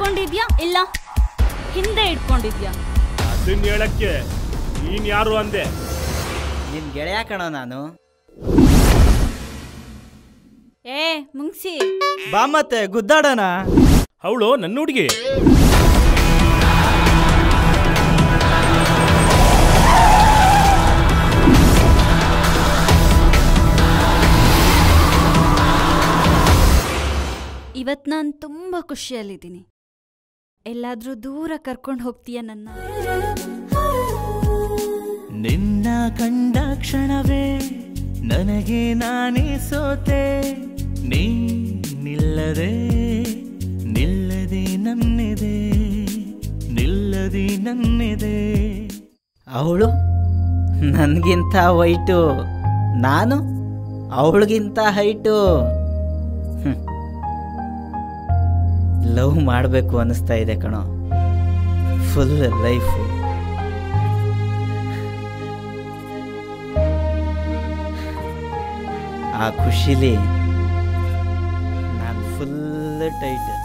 ಇಟ್ಕೊಂಡಿದ್ಯಾ ಇಲ್ಲ ಹಿಂದೆ ಇಟ್ಕೊಂಡಿದ್ಯಾ ಅದನ್ನ ಹೇಳಕ್ಕೆ ನೀನ್ ಯಾರು ಅಂದೆ ನಿನ್ ಗೆಳೆಯ ಕಣೋ ನಾನು ಏ ಮುಂಗ್ಸಿ ಬಾ ಮತ್ತೆ ಗುದ್ದಾಡೋಣ ಅವಳು ನನ್ನ ಹುಡುಗಿ ಇವತ್ ನಾನು ತುಂಬಾ ಖುಷಿಯಲ್ಲಿದ್ದೀನಿ ಎಲ್ಲಾದ್ರೂ ದೂರ ಕರ್ಕೊಂಡು ಹೋಗ್ತೀಯ ನನ್ನ ನಿನ್ನ ಕಂಡ ಕ್ಷಣವೇ ನನಗೆ ನಾನೇ ಸೋತೆ ನೀ ನಿಲ್ಲದೆ ನಿಲ್ಲದೆ ನನ್ನಿದೆ ನಿಲ್ಲದೆ ನನ್ನಿದೆ ಅವಳು ನನಗಿಂತ ವೈಟು ನಾನು ಅವಳಿಗಿಂತ ಹೈಟು ಲವ್ ಮಾಡಬೇಕು ಅನ್ನಿಸ್ತಾ ಇದೆ ಕಣೋ ಫುಲ್ ಲೈಫು ಆ ಖುಷಿಲಿ ನಾನು ಫುಲ್ ಟೈಟ್